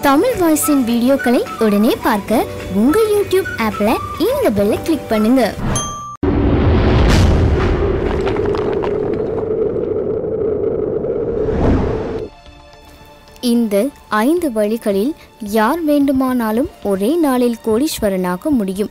தமிழ் வாய்ஸின் வீடியோக்களை உடனே பார்க்க உங்கள் யூடியூப் ஆப்பில் இந்த பெல்லை கிளிக் பண்ணுங்க இந்த ஐந்து வழிகளில் யார் வேண்டுமானாலும் ஒரே நாளில் கோடீஸ்வரனாக முடியும்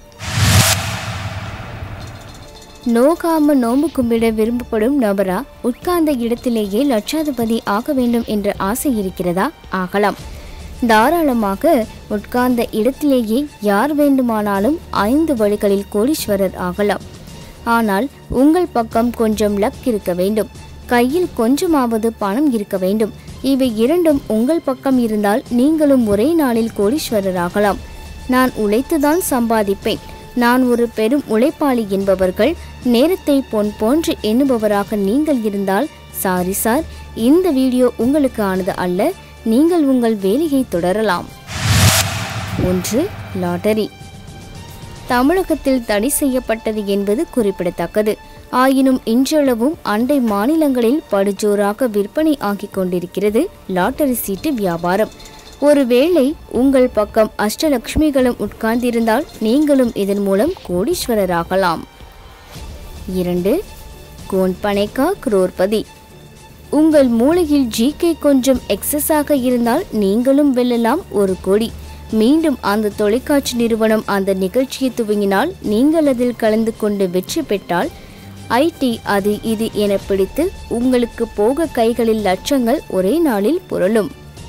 நோகாம நோம்பு கும்பிட விரும்பப்படும் நபரா உட்கார்ந்த இடத்திலேயே லட்சாதிபதி ஆக வேண்டும் என்ற ஆசை இருக்கிறதா ஆகலாம் தாராளமாக உட்கார்ந்த இடத்திலேயே யார் வேண்டுமானாலும் ஐந்து வழிகளில் கோடீஸ்வரர் ஆகலாம் ஆனால் உங்கள் பக்கம் கொஞ்சம் லக் இருக்க வேண்டும் கையில் கொஞ்சமாவது பணம் இருக்க வேண்டும் இவை இரண்டும் உங்கள் பக்கம் இருந்தால் நீங்களும் ஒரே நாளில் கோடீஸ்வரர் ஆகலாம் நான் உழைத்துதான் சம்பாதிப்பேன் நான் ஒரு பெரும் உழைப்பாளி என்பவர்கள் நேரத்தை பொன் போன்று எண்ணுபவராக நீங்கள் இருந்தால் சாரி சார் இந்த வீடியோ உங்களுக்கு ஆனது அல்ல நீங்கள் உங்கள் வேலையை தொடரலாம் ஒன்று லாட்டரி தமிழகத்தில் தடை செய்யப்பட்டது என்பது குறிப்பிடத்தக்கது ஆயினும் இன்றளவும் அண்டை மாநிலங்களில் படுஜோராக விற்பனை ஆகிக் கொண்டிருக்கிறது லாட்டரி சீட்டு வியாபாரம் ஒருவேளை உங்கள் பக்கம் அஷ்டலக்ஷ்மிகளும் உட்கார்ந்திருந்தால் நீங்களும் இதன் மூலம் கோடீஸ்வரராகலாம் இரண்டு கோன் பனைக்கா குரோர்பதி உங்கள் மூளையில் ஜிகே கொஞ்சம் எக்ஸஸாக இருந்தால் நீங்களும் வெல்லலாம் ஒரு கோடி மீண்டும் அந்த தொலைக்காட்சி நிறுவனம் அந்த நிகழ்ச்சியை துவங்கினால் நீங்கள் அதில் கலந்து கொண்டு வெற்றி பெற்றால் ஐடி அது இது என பிடித்து உங்களுக்கு போக கைகளில் லட்சங்கள் ஒரே நாளில் புரளும்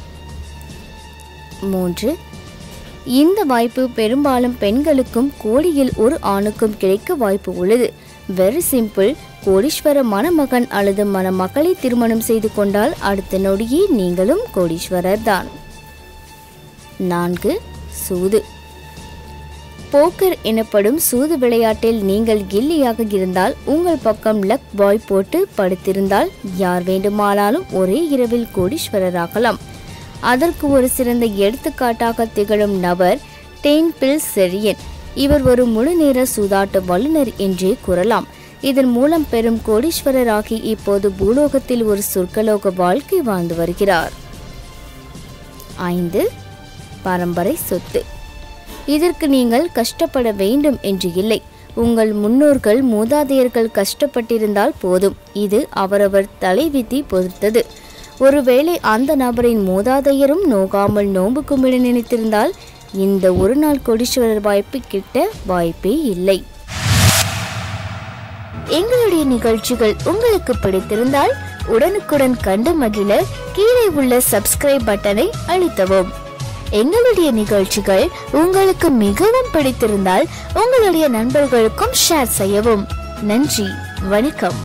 மூன்று இந்த வாய்ப்பு பெரும்பாலும் பெண்களுக்கும் கோடியில் ஒரு ஆணுக்கும் கிடைக்க வாய்ப்பு உள்ளது வெரி சிம்பிள் கோடீஸ்வர மணமகன் அல்லது மணமக்களை திருமணம் செய்து கொண்டால் அடுத்த நொடியே நீங்களும் கோடீஸ்வரர் தான் நான்கு சூது போக்கர் எனப்படும் சூது விளையாட்டில் நீங்கள் கில்லியாக இருந்தால் உங்கள் பக்கம் லக் பாய் போட்டு படுத்திருந்தால் யார் வேண்டுமானாலும் ஒரே இரவில் கோடீஸ்வரராகலாம் அதற்கு ஒரு சிறந்த எடுத்துக்காட்டாக திகழும் நபர் டெயின் பில் செரியன் இவர் ஒரு முழு நேர சூதாட்ட வல்லுநர் என்றே கூறலாம் இதன் மூலம் பெரும் கோடீஸ்வரராகி இப்போது பூலோகத்தில் ஒரு சொர்க்கலோக வாழ்க்கை வாழ்ந்து வருகிறார் ஐந்து பரம்பரை சொத்து இதற்கு நீங்கள் கஷ்டப்பட வேண்டும் என்று இல்லை உங்கள் முன்னோர்கள் மூதாதையர்கள் கஷ்டப்பட்டிருந்தால் போதும் இது அவரவர் தலைவிதி பொறுத்தது ஒருவேளை அந்த நபரின் மூதாதையரும் நோகாமல் நோன்பு கும்பிட நினைத்திருந்தால் இந்த ஒரு நாள் கோடீஸ்வரர் வாய்ப்பு கிட்ட வாய்ப்பே இல்லை எங்களுடைய நிகழ்ச்சிகள் உங்களுக்கு பிடித்திருந்தால் உடனுக்குடன் கண்டு மகிழ கீழே உள்ள சப்ஸ்கிரைப் பட்டனை அழுத்தவும் எங்களுடைய நிகழ்ச்சிகள் உங்களுக்கு மிகவும் பிடித்திருந்தால் உங்களுடைய நண்பர்களுக்கும் ஷேர் செய்யவும் நன்றி வணக்கம்